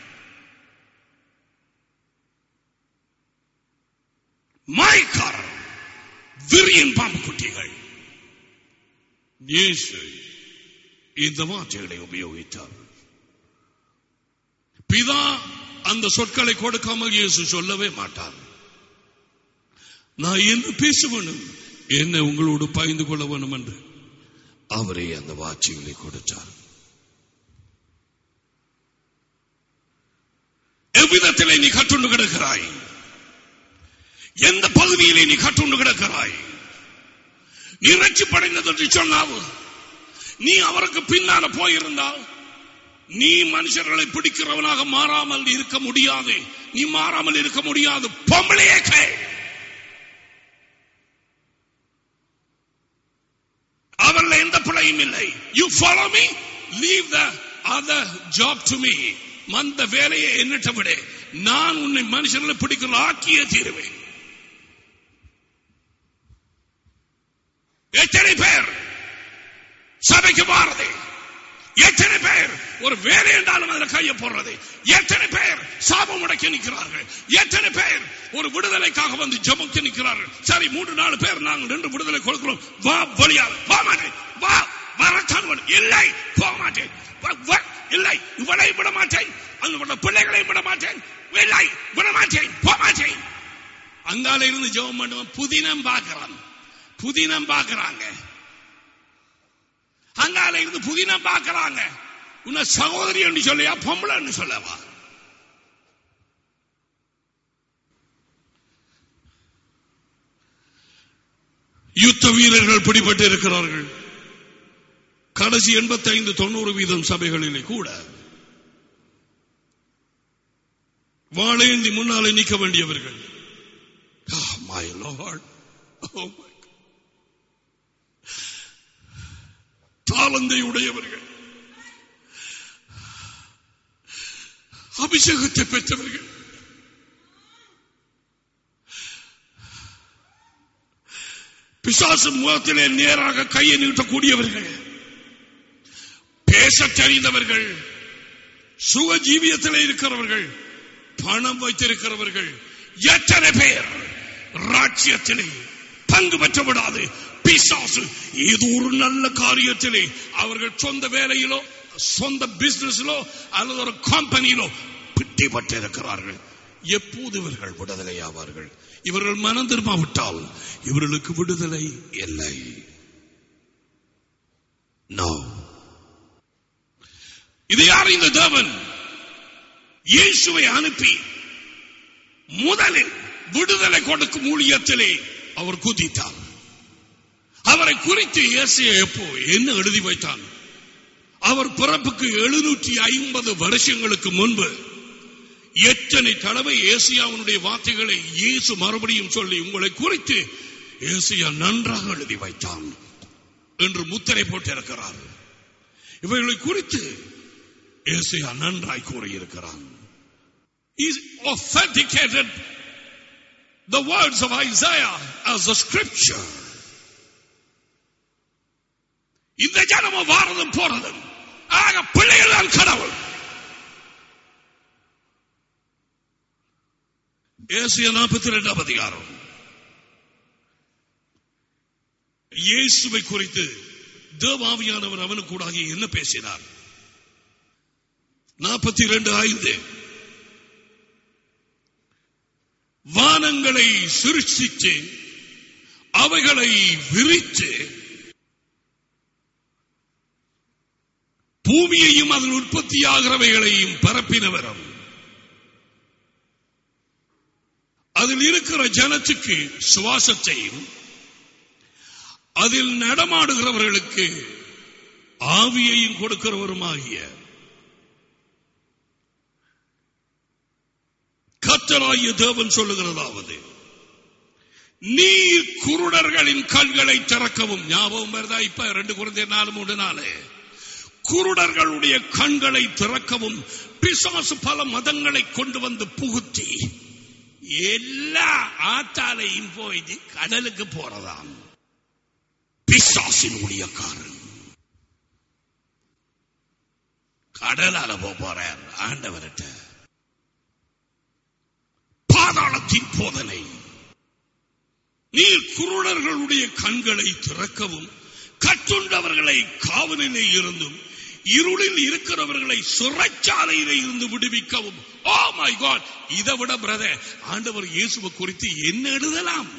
மாய்க்காரர் விரியன் பாம்பு குட்டிகள் இயேசு இந்த வார்த்தைகளை உபயோகித்தார் பிதா அந்த சொற்களை கொடுக்காமல் இயேசு சொல்லவே மாட்டார் நான் என்ன பேச வேணும் என்ன உங்களோடு பாய்ந்து கொள்ள வேணும் என்று அவரே அந்த வாட்சிகளை கொடுத்தார் எவ்விதத்திலே நீ கட்டுண்டு கிடக்கிறாய் எந்த பகுதியிலே நீ கட்டுண்டு கிடக்கிறாய் நீ ரட்சிப்படைந்தது என்று சொன்னால் நீ அவருக்கு பின்னால போயிருந்தால் நீ மனுஷர்களை பிடிக்கிறவனாக மாறாமல் இருக்க முடியாது நீ மாறாமல் இருக்க முடியாது பொம்பளையே கை அவர்ல எந்த பிழையும் இல்லை you follow me leave the other job to me மந்த வேலையை என்னட்ட விட நான் உன்னை மனுஷர்களை பிடிக்கிற ஆக்கியே தீருவேன் எத்தனை பேர் சபைக்கு வாரது எத்தனை பேர் ஒரு வேலை என்றாலும் அதில் கையை போடுறது எத்தனை பேர் சாபம் முடக்கி நிற்கிறார்கள் எத்தனை பேர் ஒரு விடுதலைக்காக வந்து ஜமுக்கி நிற்கிறார்கள் சரி மூன்று நாலு பேர் நாங்கள் நின்று விடுதலை கொடுக்கிறோம் வா வழியாக வா மாட்டேன் வா வரத்தான் வேணும். இல்லை போக மாட்டேன் வ- வ- இல்லை இவளை விட மாட்டேன் அந்த பிள்ளைகளை விட மாட்டேன் இல்லை விட மாட்டேன் போக மாட்டேன் அங்கால இருந்து ஜெபம் பண்ணுவோம் புதினம் பார்க்கிறான் புதினம் பார்க்கறாங்க அங்கால இருந்து புதினம் பார்க்கறாங்க உன்னை சகோதரி என்று சொல்லியா பொம்பளைன்னு சொல்லவா யுத்த வீரர்கள் பிடிபட்டு இருக்கிறார்கள் கடைசி எண்பத்தி ஐந்து தொண்ணூறு வீதம் சபைகளிலே கூட வாழேந்தி முன்னாலே நிற்க வேண்டியவர்கள் Ah, my Lord. Oh my God. தாளந்தை உடையவர்கள் அபிஷேகத்தை பெற்றவர்கள் பிசாசு முகத்திலே நேராக கையை நீட்டக்கூடியவர்கள் பேசத் தெரிந்தவர்கள் சுக ஜீவியத்தில் இருக்கிறவர்கள் பணம் வைத்திருக்கிறவர்கள் எத்தனை பேர் ராஜ்யத்திலே பங்கு பெற்று விடாது பிசாசு ஏதோ ஒரு நல்ல காரியத்திலே அவர்கள் சொந்த வேலையிலோ சொந்த பிசினஸிலோ அல்லது ஒரு கம்பெனியிலோ பிடிபட்டு இருக்கிறார்கள் எப்போது இவர்கள் விடுதலை ஆவார்கள் இவர்கள் மனம் திரும்பாவிட்டால் இவர்களுக்கு விடுதலை இல்லை நோ இது யார் இந்த தேவன் இயேசுவை அனுப்பி முதலில் விடுதலை கொடுக்கும் ஊழியத்திலே அவர் குதித்தார் அவரை குறித்து இயேசுயை எப்போ என்ன எழுதி வைத்தான் அவர் பிறப்புக்கு எழுநூற்றி ஐம்பது வருஷங்களுக்கு முன்பு எத்தனை தடவை ஏசியாவுடைய வார்த்தைகளை இயேசு மறுபடியும் சொல்லி உங்களை குறித்து ஏசியா நன்றாக எழுதி வைத்தான் என்று முத்திரை போட்டிருக்கிறார் இவைகளை குறித்து ஏசியா நன்றாய் கூறியிருக்கிறான் He authenticated the words of Isaiah as a scripture. இந்த ஜனமும் வாரதும் போறதும் ஆக பிள்ளைகள் தான் கடவுள் ஏசிய நாற்பத்தி ரெண்டாம் அதிகாரம் இயேசுவை குறித்து தேவாவியானவர் அவனுக்கு கூடாக என்ன பேசினார் நாற்பத்தி இரண்டு ஐந்து வானங்களை சிருஷ்டிச்சு அவைகளை விரித்து பூமியையும் அதில் உற்பத்தியாகிறவைகளையும் பரப்பினவரும் அதில் இருக்கிற ஜனத்துக்கு சுவாசத்தையும் அதில் நடமாடுகிறவர்களுக்கு ஆவியையும் கொடுக்கிறவருமாகிய கத்தராகிய தேவன் சொல்லுகிறதாவது நீர் குருடர்களின் கண்களை திறக்கவும் ஞாபகம் வருதா இப்ப ரெண்டு குழந்தை நாலு மூணு நாலு குருடர்களுடைய கண்களை திறக்கவும் பிசாசு பல மதங்களை கொண்டு வந்து புகுத்தி எல்லா ஆத்தாலையும் போய் கடலுக்கு போறதாம் பிசாசின் ஊழியக்காரன் கடலால போறார் ஆண்டவர்கிட்ட பாதாளத்தின் போதனை நீர் குருடர்களுடைய கண்களை திறக்கவும் கட்டுண்டவர்களை காவலிலே இருந்தும் இருளில் இருக்கிறவர்களை சிறைச்சாலையிலே இருந்து விடுவிக்கவும் ஓ மை காட் இதை விட பிரதர் ஆண்டவர் இயேசுவை குறித்து என்ன எழுதலாம்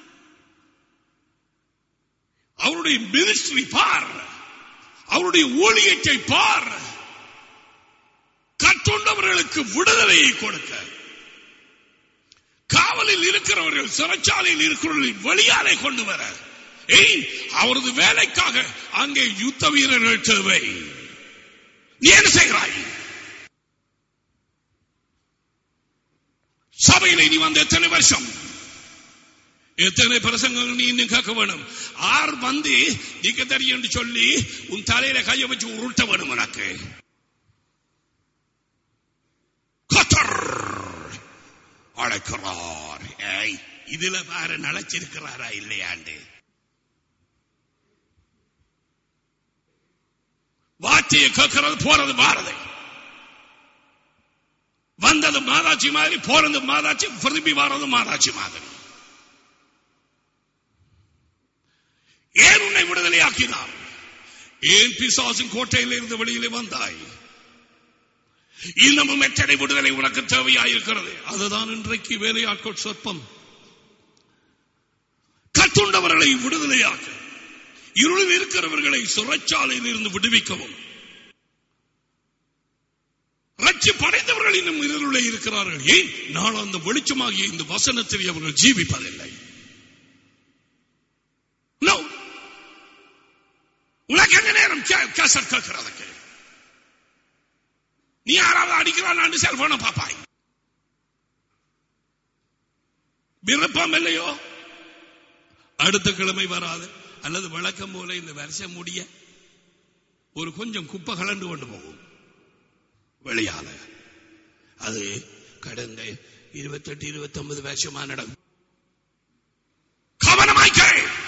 அவருடைய மினிஸ்ட்ரி பார் அவருடைய ஊழியத்தை பார் கட்டுண்டவர்களுக்கு விடுதலையை கொடுக்க காவலில் இருக்கிறவர்கள் சிறைச்சாலையில் இருக்கிறவர்களின் வழியாலே கொண்டு வர ஏய் அவரது வேலைக்காக அங்கே யுத்த வீரர்கள் தேவை நீ என்ன செய்கிறாய் சபையில நீ வந்த எத்தனை வருஷம் எத்தனை பிரசங்கங்கள் நீ இன்னும் கேட்க வேணும் ஆர் வந்து நீக்க தெரியும் சொல்லி உன் தலையில கைய வச்சு உருட்ட வேணும் உனக்கு கத்தர் அழைக்கிறார் ஏய் இதுல பாரு நழைச்சிருக்கிறாரா இல்லையாண்டு வார்த்தையை கேட்கறது போறது மாறுது வந்தது மாதாட்சி மாதிரி போறது மாதாட்சி திரும்பி வர்றது மாதாட்சி மாதிரி ஏன் உன்னை விடுதலையாக்கினார் ஏன் பிசாசின் கோட்டையில் இருந்து வெளியிலே வந்தாய் இன்னமும் எத்தனை விடுதலை உனக்கு தேவையாயிருக்கிறது அதுதான் இன்றைக்கு வேலையாட்கள் சொற்பம் கத்துண்டவர்களை விடுதலையாக்க இருளில் இருக்கிறவர்களை சிறைச்சாலையில் இருந்து விடுவிக்கவும் ரட்சி படைத்தவர்கள் இன்னும் இருளில் இருக்கிறார்கள் ஏன் நாள் அந்த வெளிச்சமாகிய இந்த வசனத்தில் அவர்கள் ஜீவிப்பதில்லை No. உனக்கு என்ன நேரம் கேசட் கேட்கிறதுக்கு நீ யாராவது அடிக்கிறான் செல்போனை பாப்பாய் விருப்பம் இல்லையோ அடுத்த கிழமை வராது அல்லது வழக்கம் போல இந்த வருஷம் முடிய ஒரு கொஞ்சம் குப்பை கலண்டு கொண்டு போகும் வெளியால அது கடந்த இருபத்தெட்டு இருபத்தி ஒன்பது வருஷமா நடக்கும் கவனமாய்க்க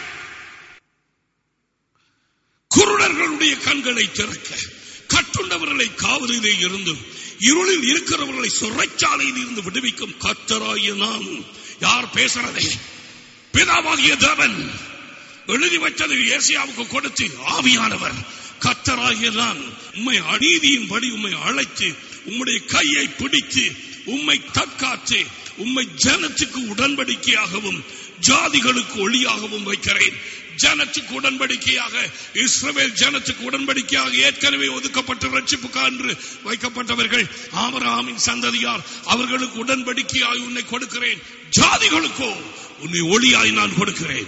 குருடர்களுடைய கண்களை திறக்க கட்டுண்டவர்களை காவலிலே இருந்தும் இருளில் இருக்கிறவர்களை சிறைச்சாலையில் இருந்து விடுவிக்கும் கத்தராகிய நான் யார் பேசுறதே பிதாவாகிய தேவன் எழுதி வச்சது ஏசியாவுக்கு கொடுத்து ஆவியானவர் கத்தராகிய நான் உம்மை அநீதியின்படி உம்மை அழைத்து உம்முடைய கையை பிடித்து உம்மை தற்காத்து உம்மை ஜனத்துக்கு உடன்படிக்கையாகவும் ஜாதிகளுக்கு ஒளியாகவும் வைக்கிறேன் ஜனத்துக்கு உடன்படிக்கையாக இஸ்ரவேல் ஜனத்துக்கு உடன்படிக்கையாக ஏற்கனவே ஒதுக்கப்பட்ட ரட்சிப்புக்கான்று வைக்கப்பட்டவர்கள் ஆமராமின் சந்ததியார் அவர்களுக்கு உடன்படிக்கையாய் உன்னை கொடுக்கிறேன் ஜாதிகளுக்கோ உன்னை ஒளியாய் நான் கொடுக்கிறேன்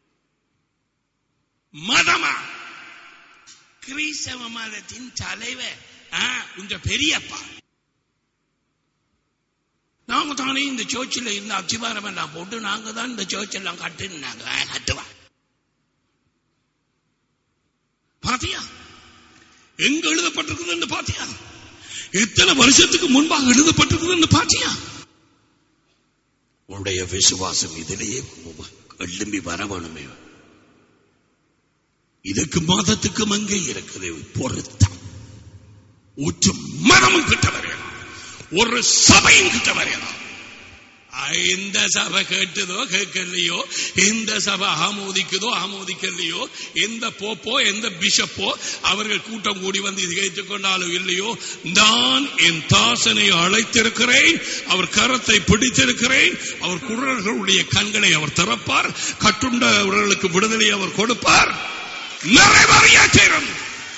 மதமா கிறிஸ்தவ மதத்தின் தலைவர் உங்க பெரியப்பா நாங்க தானே இந்த சர்ச்சில் இந்த அச்சிபாரம் எல்லாம் போட்டு நாங்க தான் இந்த சர்ச் எல்லாம் கட்டுனாங்க கட்டுவா பாத்தியா எங்க எழுதப்பட்டிருக்குதுன்னு பாத்தியா எத்தனை வருஷத்துக்கு முன்பாக எழுதப்பட்டிருக்குதுன்னு பாத்தியா உன்னுடைய விசுவாசம் இதிலேயே எழும்பி வர வேணுமே இதுக்கு மதத்துக்கும் அங்கே இருக்குது பொருத்தம் ஊற்று மனமும் கிட்ட வரையலாம் ஒரு சபையும் கிட்ட வரையலாம் இந்த சபை கேட்டதோ கேட்கலையோ இந்த சபை ஆமோதிக்குதோ ஆமோதிக்கலையோ எந்த போப்போ எந்த பிஷப்போ அவர்கள் கூட்டம் கூடி வந்து இது கேட்டுக் கொண்டாலோ இல்லையோ நான் என் தாசனை அழைத்திருக்கிறேன் அவர் கரத்தை பிடித்திருக்கிறேன் அவர் குரல்களுடைய கண்களை அவர் திறப்பார் கட்டுண்டவர்களுக்கு விடுதலை அவர் கொடுப்பார் நிறைவேறியாச்சிரும்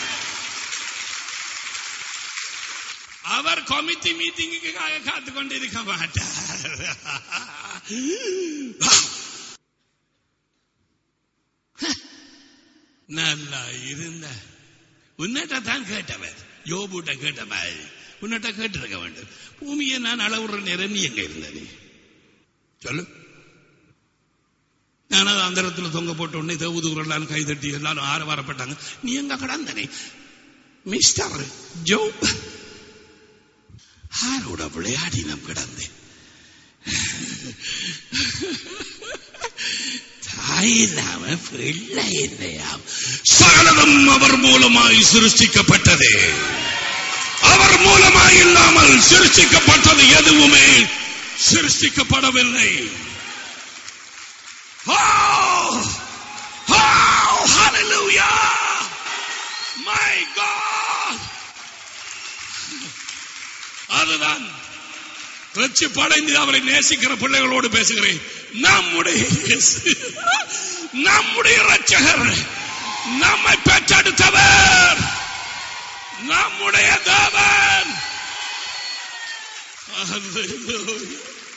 அவர் கமிட்டி மீட்டிங்குக்காக காத்து கொண்டிருக்க மாட்டார் நல்லா இருந்த உன்னிட்ட தான் கேட்டவர் யோபுட்ட கேட்ட மாதிரி உன்னிட்ட கேட்டிருக்க வேண்டும் பூமியை நான் அளவுற நேரம் நீ எங்க இருந்தது சொல்லு நான் அது அந்தரத்தில் தொங்க போட்ட உடனே தேவதூரெல்லாம் கைதட்டி எல்லாரும் ஆற வரப்பட்டாங்க நீ எங்க கடந்தனே மிஸ்டர் ஜோப் ஆரோட விளையாடி நாம் கிடந்தேன் தாயில்லாம பிள்ளை இல்லையாம் சகலதும் அவர் மூலமாய் சிருஷ்டிக்கப்பட்டது அவர் மூலமாய் இல்லாமல் சிருஷ்டிக்கப்பட்டது எதுவுமே சிருஷ்டிக்கப்படவில்லை Oh! Oh! Hallelujah! My God! அதுதான் ரட்சிப்படைந்து அவரை நேசிக்கிற பிள்ளைகளோடு பேசுகிறேன் நம்முடைய இயேசு, நம்முடைய ரட்சகர் நம்மை பெற்றெடுத்தவர் நம்முடைய தேவன் Hallelujah.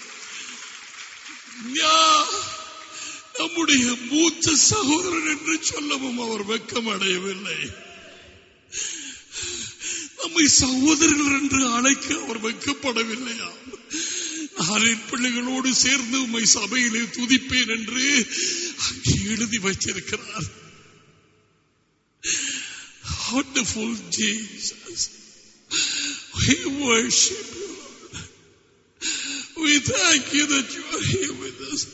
யா, நம்முடைய மூத்த சகோதரன் என்று சொல்லவும் அவர் வெக்கம் அடையவில்லை நம்மை சகோதரர்கள் என்று அழைக்க அவர் வைக்கப்படவில்லையா நான் என் பிள்ளைகளோடு சேர்ந்து உம்மை சபையிலே துதிப்பேன் என்று அங்கே எழுதி வைத்திருக்கிறார் Wonderful Jesus. We worship you, Lord. We thank you that you are here with us.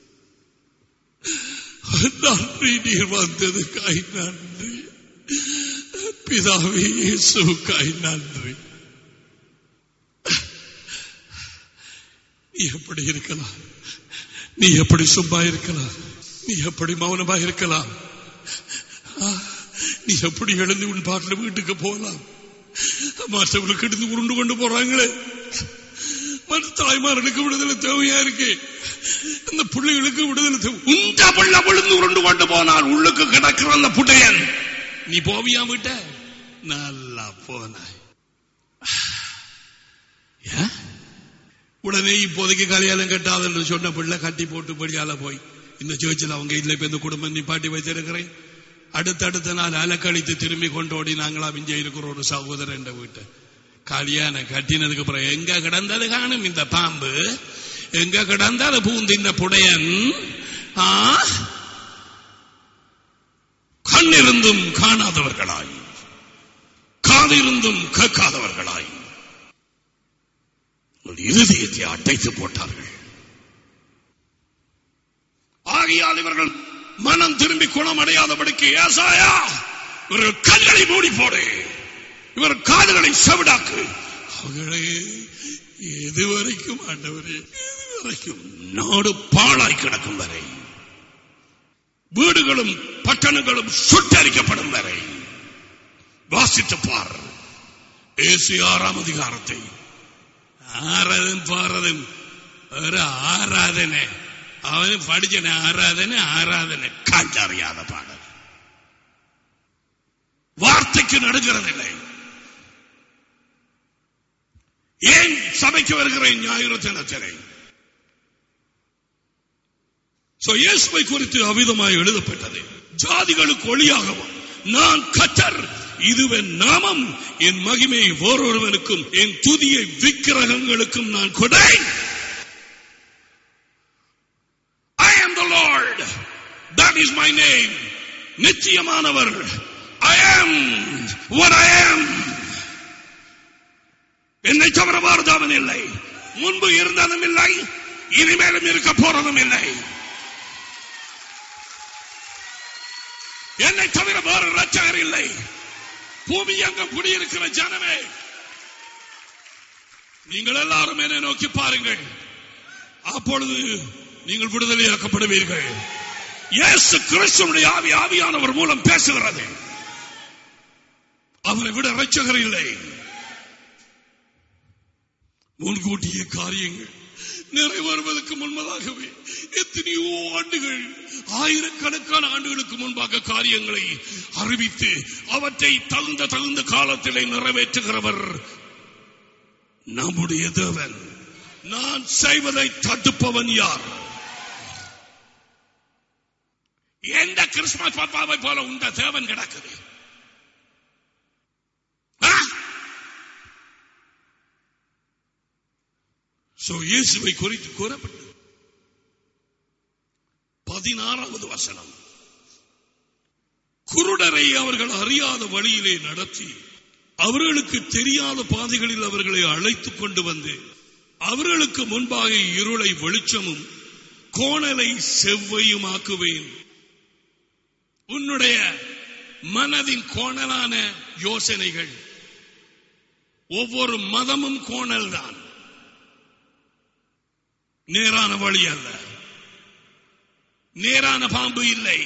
நன்றி நீர் வந்ததுக்காய் நன்றி பிதாவே இயேசுக்காய் நன்றி நீ எப்படி இருக்கலாம் நீ எப்படி சும்மா இருக்கலாம் நீ எப்படி மௌனமா இருக்கலாம் ஆ, நீ எப்படி எழுந்து உன் பாட்டில் வீட்டுக்கு போகலாம் மற்றவர்களுக்கு எடுத்து உருண்டு கொண்டு போறாங்களே மற்ற தாய்மார்களுக்கு விடுதலை தேவையா இருக்கு அந்த பிள்ளைகளுக்கு விடுதலை தேவை உந்த பிள்ளை விழுந்து உருண்டு கொண்டு போனால் உள்ளுக்கு கிடக்கிற அந்த புட்டையன் நீ போவியா விட்ட நல்லா போனாய் ஏன்? உடனே இப்போதைக்கு கல்யாணம் கட்டாது என்று சொன்ன பிள்ளை கட்டி போட்டு படியால போய் இந்த சேர்ச்சில் அவங்க இல்லை இப்ப இந்த குடும்பம் நிப்பாட்டி வைத்திருக்கிறேன் அடுத்தடுத்த நாள் அலக்கழித்து திரும்பி கொண்டோடி நாங்களா இங்கே இருக்கிற ஒரு சகோதரன் என்ற வீட்டை கல்யாணம் கட்டினதுக்கு அப்புறம் எங்க கிடந்தது காணும் இந்த பாம்பு எங்க கிடந்தது பூந்து இந்த புடையன் ஆ? கண்ணிருந்தும் காணாதவர்களாய் காதிருந்தும் கேட்காதவர்களாய் உங்கள் இருதயத்தை அடைத்து போட்டார்கள் ஆகையால் இவர்கள் மனம் திரும்பி குணமடையாதபடிக்கு ஏசாயா இவர்கள் கண்களை மூடி போடு இவர் காதுகளை செவிடாக்கு அவர்களே எது வரைக்கும் ஆண்டவரே எது வரைக்கும் நாடு பாழாய் கிடக்கும் வரை வீடுகளும் பட்டணங்களும் சுட்டரிக்கப்படும் வரை வாசித்து பார் ஏசு ஆறாம் அதிகாரத்தை ஆறாதும் பாறதும் ஒரு ஆராதனை அவனு படிச்சன ஆராதனை ஆராதனை காட்டறியாத பாடல் வார்த்தைக்கு நடுக்கிறதில்லை ஏன் சபைக்கு வருகிறேன் ஞாயிறு தினத்திலே So, இயேசுவை குறித்து அவிதமாய் எழுதப்பட்டது ஜாதிகளுக்கு ஒளியாகவும் நான் கத்தர் இதுவன் நாமம் என் மகிமையை ஓரொருவனுக்கும் என் துதியை விக்கிரகங்களுக்கும் நான் கொடேன் I am the Lord. That is my name. நிச்சயமானவர் I am what I am. என்னை தவிர வார்தாவன் இல்லை முன்பு இருந்ததும் இல்லை இனிமேலும் இருக்க போறதும் இல்லை என்னை தவிர வேறு ரட்சகர் இல்லை பூமி எங்கும் குடியிருக்கிற ஜனமே நீங்கள் எல்லாரும் என்னை நோக்கி பாருங்கள் அப்பொழுது நீங்கள் விடுதலையாக்கப்படுவீர்கள் இயேசு கிறிஸ்துவனுடைய ஆவி ஆவியானவர் மூலம் பேசுகிறது அவரை விட ரட்சகர் இல்லை முன்கூட்டிய காரியங்கள் நிறைவேறுவதற்கு முன்பதாகவே எத்தனையோ ஆண்டுகள் ஆயிரக்கணக்கான ஆண்டுகளுக்கு முன்பாக காரியங்களை அறிவித்து அவற்றை தகுந்த தகுந்த காலத்திலே நிறைவேற்றுகிறவர் நம்முடைய தேவன் நான் செய்வதை தடுப்பவன் யார் எந்த கிறிஸ்துமஸ் பாப்பாவை போல உண்ட தேவன் கிடக்குது ஆ? So, இயேசுவை குறித்து கூறப்பட்டது பதினாறாவது வசனம் குருடரை அவர்கள் அறியாத வழியிலே நடத்தி அவர்களுக்கு தெரியாத பாதைகளில் அவர்களை அழைத்துக் கொண்டு வந்து அவர்களுக்கு முன்பாக இருளை வெளிச்சமும் கோணலை செவ்வையுமாக்குவேன் உன்னுடைய மனதின் கோணலான யோசனைகள் ஒவ்வொரு மதமும் கோணல் தான் நேரான வழி அல்ல நேரான பாம்பு இல்லை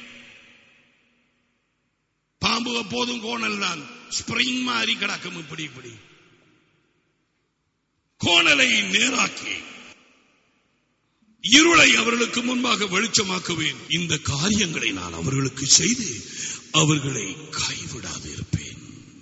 பாம்பு எப்போதும் கோணல் தான் ஸ்பிரிங் மாதிரி கிடக்கும் இப்படி இப்படி கோணலை நேராக்கி இருளை அவர்களுக்கு முன்பாக வெளிச்சமாக்குவேன் இந்த காரியங்களை நான் அவர்களுக்கு செய்து அவர்களை கைவிடாது இருப்பேன்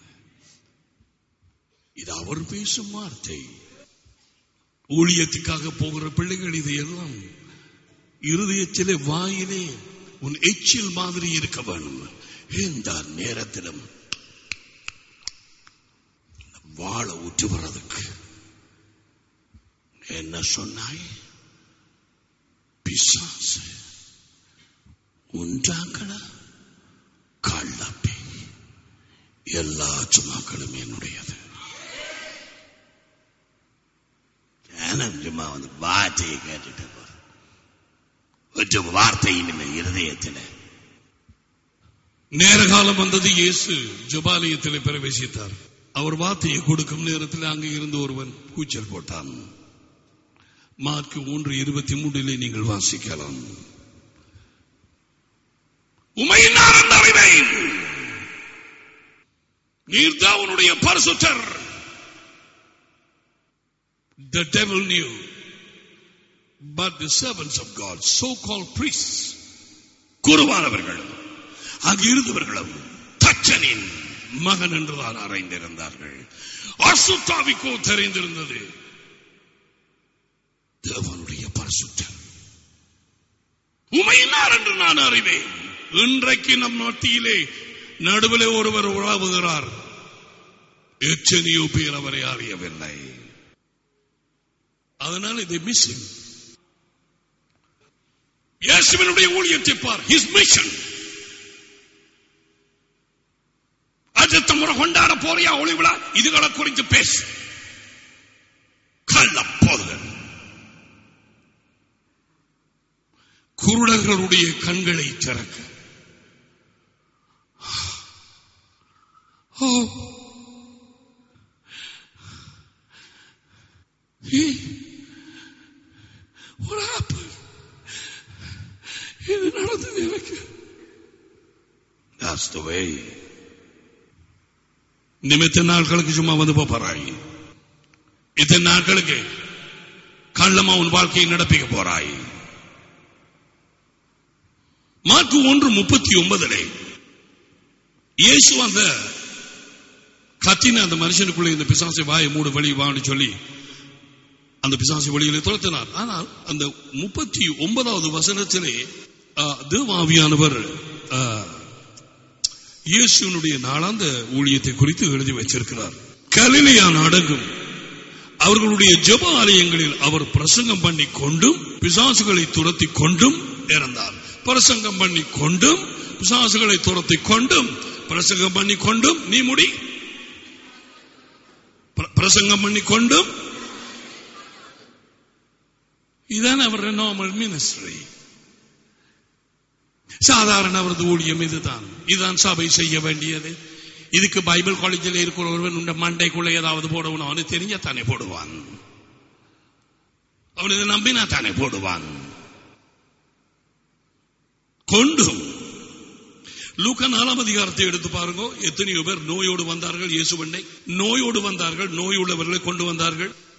இது அவர் பேசும் வார்த்தை ஊழியத்துக்காக போகிற பிள்ளைகள் இதையெல்லாம் இருதயத்திலே வாயிலே உன் எச்சில் மாதிரி இருக்க வேணும் எந்த நேரத்திலும் வாழ ஊற்றி வர்றதுக்கு என்ன சொன்னாய் பிசாசு உண்டாக்கல கள்ளப்பி எல்லா சும்மாக்களும் என்னுடையது ஞானம் சும்மா வந்து வார்த்தையை கேட்டுட்டு போறோம் ஒற்ற வார்த்தையும் இல்லை இருதயத்துல நேர காலம் வந்தது இயேசு ஜபாலயத்திலே பிரவேசித்தார் அவர் வார்த்தையை கொடுக்கும் நேரத்தில் அங்கே இருந்து ஒருவன் கூச்சல் போட்டான் மார்க்கு மூன்று இருபத்தி மூன்றிலே நீங்கள் வாசிக்கலாம் உமையினார் அறிவேன் நீர்தான் உன்னுடைய பரிசுத்தர் The devil knew. But the servants of God, so-called priests, குருவானவர்களும் அங்கு இருந்தவர்களும் தச்சனின் மகன் என்றுதான் அறிந்திருந்தார்கள் அசுத்தாவிக்கோ தெரிந்திருந்தது தேவனுடைய பரிசுத்தர் உமையினார் என்று நான் அறிவேன் இன்றைக்கு நம் மத்தியிலே நடுவிலே ஒருவர் உழவுகிறார் எத்தனையோ பேர் அவரை அறியவில்லை அதனால் இதை மிஸ்ஸிங் இயேசுவினுடைய ஊழியத்தை பார் ஹிஸ் மிஷன் அடுத்த முறை கொண்டாட போறியா ஒளி விழா இதுகளை குறித்து பேசு கள்ள போதுகள் குருடர்களுடைய கண்களை திறக்க ஓ He, what happened? இது நடந்தது எனக்கு That's the way. நிமித்த நாட்களுக்கு சும்மா வந்து போறாய் இத்தனை நாட்களுக்கு கள்ளமா உன் வாழ்க்கையை நடப்பிக்க போறாய் மார்க்கு ஒன்று முப்பத்தி ஒன்பதுல இயேசு அந்த கத்தின அந்த மனுஷனுக்குள்ள இந்த பிசாசை வாயை மூடு வழி வான்னு சொல்லி அந்த பிசாசை வழியிலே துரத்தினார் ஆனால் அந்த முப்பத்தி ஒன்பதாவது வசனத்திலே ஆ, தேவாவியானவர் ஆ, இயேசுனுடைய நாளாந்த ஊழியத்தை குறித்து எழுதி வச்சிருக்கிறார் கலிலியா நாடகம் அவர்களுடைய ஜெப ஆலயங்களில் அவர் பிரசங்கம் பண்ணி கொண்டும் பிசாசுகளை துரத்தி கொண்டும் இறந்தார் பிரசங்கம் பண்ணி கொண்டும் பிசாசுகளை துரத்தி கொண்டும் பிரசங்கம் பண்ணி கொண்டும் நீ முடி பிர- பிரசங்கம் பண்ணி கொண்டும் இதான் அவர் நார்மல் மினிஸ்ட்ரி சாதாரண அவரது ஊழியம் இதுதான் இதுதான் சபை செய்ய வேண்டியது இதுக்கு பைபிள் காலேஜில் இருக்கிற ஒருவன் உண்ட மண்டைக்குள்ள ஏதாவது போடணும் அவனு தெரிஞ்ச தானே போடுவான் அவன் இதை நம்பினா தானே போடுவான் கொண்டும் லூக்கா நாலாம் அதிகாரத்தை எடுத்து பாருங்க எத்தனையோ பேர் நோயோடு வந்தார்கள் இயேசுவண்டை நோயோடு வந்தார்கள் நோய் உள்ளவர்களை கொண்டு வந்தார்கள்